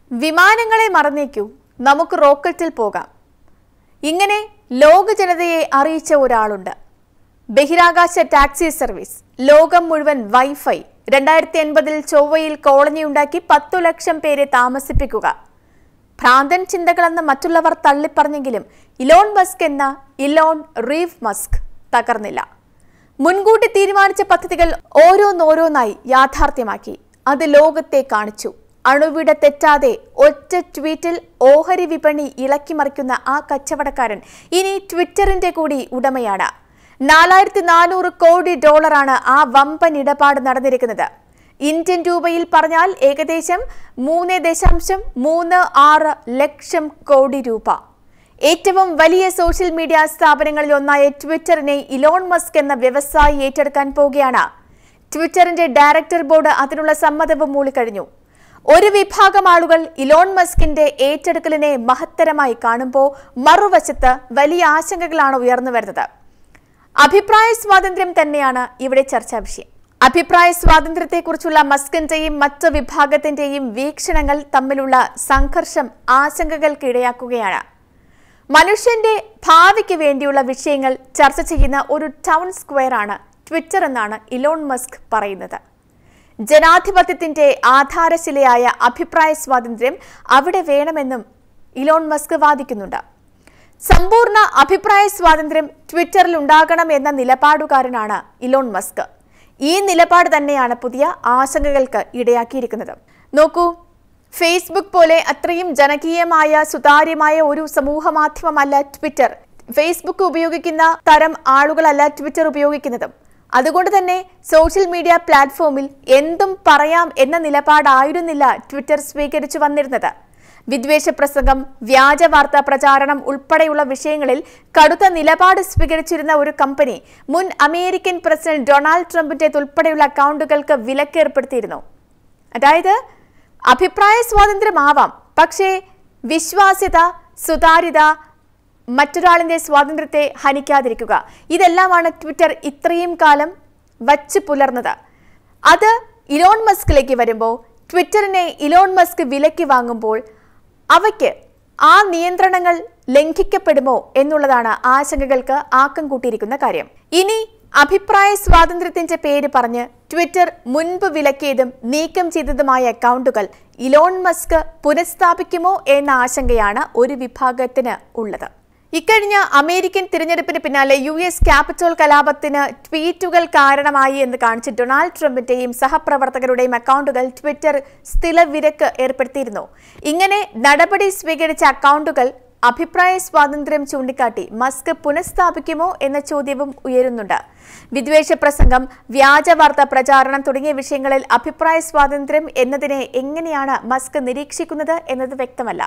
വിമാനങ്ങളെ മറന്നേക്കൂ നമുക്ക് റോക്കറ്റിൽ പോകാം ഇങ്ങനെ ലോക ജനതയെ അറിയിച്ച ഒരാളുണ്ട് ബഹിരാകാശ ടാക്സി സർവീസ് ലോകം മുഴുവൻ വൈഫൈ രണ്ടായിരത്തി എൺപതിൽ ചൊവ്വയിൽ കോളനി ഉണ്ടാക്കി പത്തു ലക്ഷം പേരെ താമസിപ്പിക്കുക ഭ്രാന്തൻ ചിന്തകളെന്ന് മറ്റുള്ളവർ തള്ളിപ്പറഞ്ഞെങ്കിലും ഇലോൺ മസ്ക് എന്ന ഇലോൺ റീവ് മസ്ക് തകർന്നില്ല മുൻകൂട്ടി തീരുമാനിച്ച പദ്ധതികൾ ഓരോന്നോരോന്നായി യാഥാർത്ഥ്യമാക്കി അത് ലോകത്തെ കാണിച്ചു അണുവിട തെറ്റാതെ ഒറ്റ ട്വീറ്റിൽ ഓഹരി വിപണി ഇളക്കിമറിക്കുന്ന ആ കച്ചവടക്കാരൻ ഇനി ട്വിറ്ററിന്റെ കൂടി ഉടമയാണ് നാലായിരത്തി നാനൂറ് കോടി ഡോളറാണ് ആ വമ്പൻ ഇടപാട് നടന്നിരിക്കുന്നത് ഇന്ത്യൻ രൂപയിൽ പറഞ്ഞാൽ ഏകദേശം മൂന്ന് ദശാംശം മൂന്ന് ആറ് ലക്ഷം കോടി രൂപ ഏറ്റവും വലിയ സോഷ്യൽ മീഡിയ സ്ഥാപനങ്ങളിൽ ഒന്നായ ട്വിറ്ററിനെ ഇലോൺ മസ്ക് എന്ന വ്യവസായി ഏറ്റെടുക്കാൻ പോവുകയാണ് ട്വിറ്ററിന്റെ ഡയറക്ടർ ബോർഡ് അതിനുള്ള സമ്മതവും മൂളിക്കഴിഞ്ഞു ഒരു വിഭാഗം ആളുകൾ ഇലോൺ മസ്കിന്റെ ഏറ്റെടുക്കലിനെ മഹത്തരമായി കാണുമ്പോൾ മറുവശത്ത് വലിയ ആശങ്കകളാണ് ഉയർന്നു വരുന്നത് അഭിപ്രായ സ്വാതന്ത്ര്യം തന്നെയാണ് ഇവിടെ ചർച്ചാ വിഷയം അഭിപ്രായ സ്വാതന്ത്ര്യത്തെക്കുറിച്ചുള്ള മസ്കിന്റെയും മറ്റ് വിഭാഗത്തിന്റെയും വീക്ഷണങ്ങൾ തമ്മിലുള്ള സംഘർഷം ആശങ്കകൾക്ക് ഇടയാക്കുകയാണ് മനുഷ്യന്റെ ഭാവിക്ക് വേണ്ടിയുള്ള വിഷയങ്ങൾ ചർച്ച ചെയ്യുന്ന ഒരു ടൗൺ സ്ക്വയർ ആണ് ട്വിറ്റർ എന്നാണ് ഇലോൺ മസ്ക് പറയുന്നത് ജനാധിപത്യത്തിന്റെ ആധാരശിലയായ അഭിപ്രായ സ്വാതന്ത്ര്യം അവിടെ വേണമെന്നും ഇലോൺ മസ്ക് വാദിക്കുന്നുണ്ട് സമ്പൂർണ്ണ അഭിപ്രായ സ്വാതന്ത്ര്യം ട്വിറ്ററിൽ ഉണ്ടാകണം എന്ന നിലപാടുകാരനാണ് ഇലോൺ മസ്ക് ഈ നിലപാട് തന്നെയാണ് പുതിയ ആശങ്കകൾക്ക് ഇടയാക്കിയിരിക്കുന്നത് നോക്കൂ ഫേസ്ബുക്ക് പോലെ അത്രയും ജനകീയമായ സുതാര്യമായ ഒരു സമൂഹ മാധ്യമമല്ല ട്വിറ്റർ ഫേസ്ബുക്ക് ഉപയോഗിക്കുന്ന തരം ആളുകളല്ല ട്വിറ്റർ ഉപയോഗിക്കുന്നതും അതുകൊണ്ട് തന്നെ സോഷ്യൽ മീഡിയ പ്ലാറ്റ്ഫോമിൽ എന്തും പറയാം എന്ന നിലപാടായിരുന്നില്ല ട്വിറ്റർ സ്വീകരിച്ചു വന്നിരുന്നത് വിദ്വേഷ പ്രസംഗം വ്യാജ വാർത്താ പ്രചാരണം ഉൾപ്പെടെയുള്ള വിഷയങ്ങളിൽ കടുത്ത നിലപാട് സ്വീകരിച്ചിരുന്ന ഒരു കമ്പനി മുൻ അമേരിക്കൻ പ്രസിഡന്റ് ഡൊണാൾഡ് ട്രംപിന്റേതുൾപ്പെടെയുള്ള അക്കൗണ്ടുകൾക്ക് വിലക്കേർപ്പെടുത്തിയിരുന്നു അതായത് അഭിപ്രായ സ്വാതന്ത്ര്യമാവാം പക്ഷേ വിശ്വാസ്യത സുതാര്യത മറ്റൊരാളിന്റെ സ്വാതന്ത്ര്യത്തെ ഹനിക്കാതിരിക്കുക ഇതെല്ലാമാണ് ട്വിറ്റർ ഇത്രയും കാലം വച്ച് പുലർന്നത് അത് ഇലോൺ മസ്കിലേക്ക് വരുമ്പോൾ ട്വിറ്ററിനെ ഇലോൺ മസ്ക് വിലയ്ക്ക് വാങ്ങുമ്പോൾ അവയ്ക്ക് ആ നിയന്ത്രണങ്ങൾ ലംഘിക്കപ്പെടുമോ എന്നുള്ളതാണ് ആശങ്കകൾക്ക് ആക്കം കൂട്ടിയിരിക്കുന്ന കാര്യം ഇനി അഭിപ്രായ സ്വാതന്ത്ര്യത്തിന്റെ പേര് പറഞ്ഞ് ട്വിറ്റർ മുൻപ് വിലക്കിയതും നീക്കം ചെയ്തതുമായ അക്കൗണ്ടുകൾ ഇലോൺ മസ്ക് പുനഃസ്ഥാപിക്കുമോ എന്ന ആശങ്കയാണ് ഒരു വിഭാഗത്തിന് ഉള്ളത് ഇക്കഴിഞ്ഞ അമേരിക്കൻ തിരഞ്ഞെടുപ്പിന് പിന്നാലെ യു എസ് ക്യാപിറ്റൽ കലാപത്തിന് ട്വീറ്റുകൾ കാരണമായി എന്ന് കാണിച്ച് ഡൊണാൾഡ് ട്രംപിന്റെയും സഹപ്രവർത്തകരുടെയും അക്കൗണ്ടുകൾ ട്വിറ്റർ സ്ഥിരവിലക്ക് ഏർപ്പെടുത്തിയിരുന്നു ഇങ്ങനെ നടപടി സ്വീകരിച്ച അക്കൗണ്ടുകൾ അഭിപ്രായ സ്വാതന്ത്ര്യം ചൂണ്ടിക്കാട്ടി മസ്ക് പുനഃസ്ഥാപിക്കുമോ എന്ന ചോദ്യവും ഉയരുന്നുണ്ട് വിദ്വേഷ പ്രസംഗം വ്യാജ വാർത്താ പ്രചാരണം തുടങ്ങിയ വിഷയങ്ങളിൽ അഭിപ്രായ സ്വാതന്ത്ര്യം എന്നതിനെ എങ്ങനെയാണ് മസ്ക് നിരീക്ഷിക്കുന്നത് എന്നത് വ്യക്തമല്ല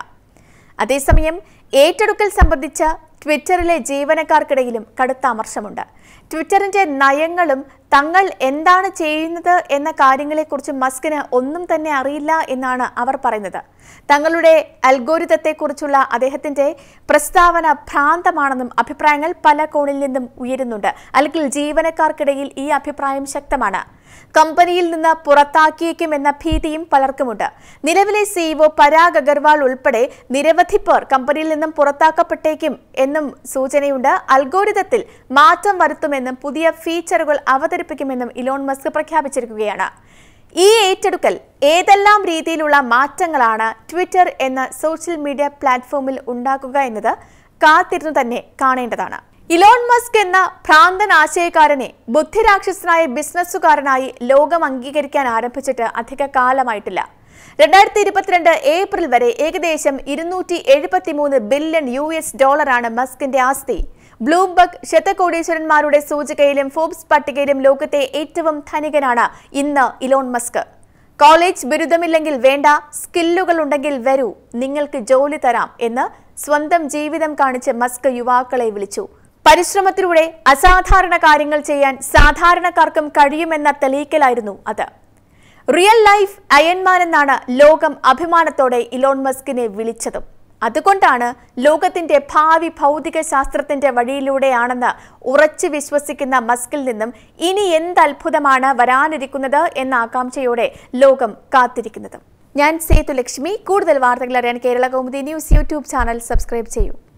അതേസമയം ഏറ്റെടുക്കൽ സംബന്ധിച്ച ട്വിറ്ററിലെ ജീവനക്കാർക്കിടയിലും കടുത്ത അമർഷമുണ്ട് ട്വിറ്ററിന്റെ നയങ്ങളും തങ്ങൾ എന്താണ് ചെയ്യുന്നത് എന്ന കാര്യങ്ങളെക്കുറിച്ച് മസ്കിന് ഒന്നും തന്നെ അറിയില്ല എന്നാണ് അവർ പറയുന്നത് തങ്ങളുടെ അൽഗോരിതത്തെക്കുറിച്ചുള്ള അദ്ദേഹത്തിന്റെ പ്രസ്താവന ഭ്രാന്തമാണെന്നും അഭിപ്രായങ്ങൾ പല കോണിൽ നിന്നും ഉയരുന്നുണ്ട് അല്ലെങ്കിൽ ജീവനക്കാർക്കിടയിൽ ഈ അഭിപ്രായം ശക്തമാണ് കമ്പനിയിൽ നിന്ന് പുറത്താക്കിയേക്കുമെന്ന ഭീതിയും പലർക്കുമുണ്ട് നിലവിലെ സിഇഒ പരാഗ് അഗർവാൾ ഉൾപ്പെടെ നിരവധി പേർ കമ്പനിയിൽ നിന്നും പുറത്താക്കപ്പെട്ടേക്കും എന്നും സൂചനയുണ്ട് അൽഗോരിതത്തിൽ മാറ്റം വരുത്തുമെന്നും പുതിയ ഫീച്ചറുകൾ അവതരിപ്പിക്കുമെന്നും ഇലോൺ മസ്ക് പ്രഖ്യാപിച്ചിരിക്കുകയാണ് ഈ ഏറ്റെടുക്കൽ ഏതെല്ലാം രീതിയിലുള്ള മാറ്റങ്ങളാണ് ട്വിറ്റർ എന്ന സോഷ്യൽ മീഡിയ പ്ലാറ്റ്ഫോമിൽ ഉണ്ടാക്കുക എന്നത് കാത്തിരുന്നു തന്നെ കാണേണ്ടതാണ് ഇലോൺ മസ്ക് എന്ന ഭ്രാന്തൻ ആശയക്കാരനെ ബുദ്ധിരാക്ഷസനായ ബിസിനസ്സുകാരനായി ലോകം അംഗീകരിക്കാൻ ആരംഭിച്ചിട്ട് അധിക കാലമായിട്ടില്ല രണ്ടായിരത്തി ഇരുപത്തിരണ്ട് ഏപ്രിൽ വരെ ഏകദേശം ഇരുന്നൂറ്റി എഴുപത്തിമൂന്ന് ബില്യൺ യു എസ് ഡോളറാണ് മസ്കിന്റെ ആസ്തി ബ്ലൂംബർഗ് ശതകോടീശ്വരന്മാരുടെ സൂചികയിലും ഫോബ്സ് പട്ടികയിലും ലോകത്തെ ഏറ്റവും ധനികനാണ് ഇന്ന് ഇലോൺ മസ്ക് കോളേജ് ബിരുദമില്ലെങ്കിൽ വേണ്ട സ്കില്ലുകൾ ഉണ്ടെങ്കിൽ വരൂ നിങ്ങൾക്ക് ജോലി തരാം എന്ന് സ്വന്തം ജീവിതം കാണിച്ച് മസ്ക് യുവാക്കളെ വിളിച്ചു പരിശ്രമത്തിലൂടെ അസാധാരണ കാര്യങ്ങൾ ചെയ്യാൻ സാധാരണക്കാർക്കും കഴിയുമെന്ന തെളിയിക്കലായിരുന്നു അത് റിയൽ ലൈഫ് അയൺമാൻ എന്നാണ് ലോകം അഭിമാനത്തോടെ ഇലോൺ മസ്കിനെ വിളിച്ചതും അതുകൊണ്ടാണ് ലോകത്തിന്റെ ഭാവി ഭൗതിക ശാസ്ത്രത്തിന്റെ വഴിയിലൂടെയാണെന്ന് ഉറച്ചു വിശ്വസിക്കുന്ന മസ്കിൽ നിന്നും ഇനി എന്ത് അത്ഭുതമാണ് വരാനിരിക്കുന്നത് എന്ന ആകാംക്ഷയോടെ ലോകം കാത്തിരിക്കുന്നത് ഞാൻ സേതു ലക്ഷ്മി കൂടുതൽ വാർത്തകൾ അറിയാൻ Kerala Kaumudi news YouTube channel subscribe ചെയ്യൂ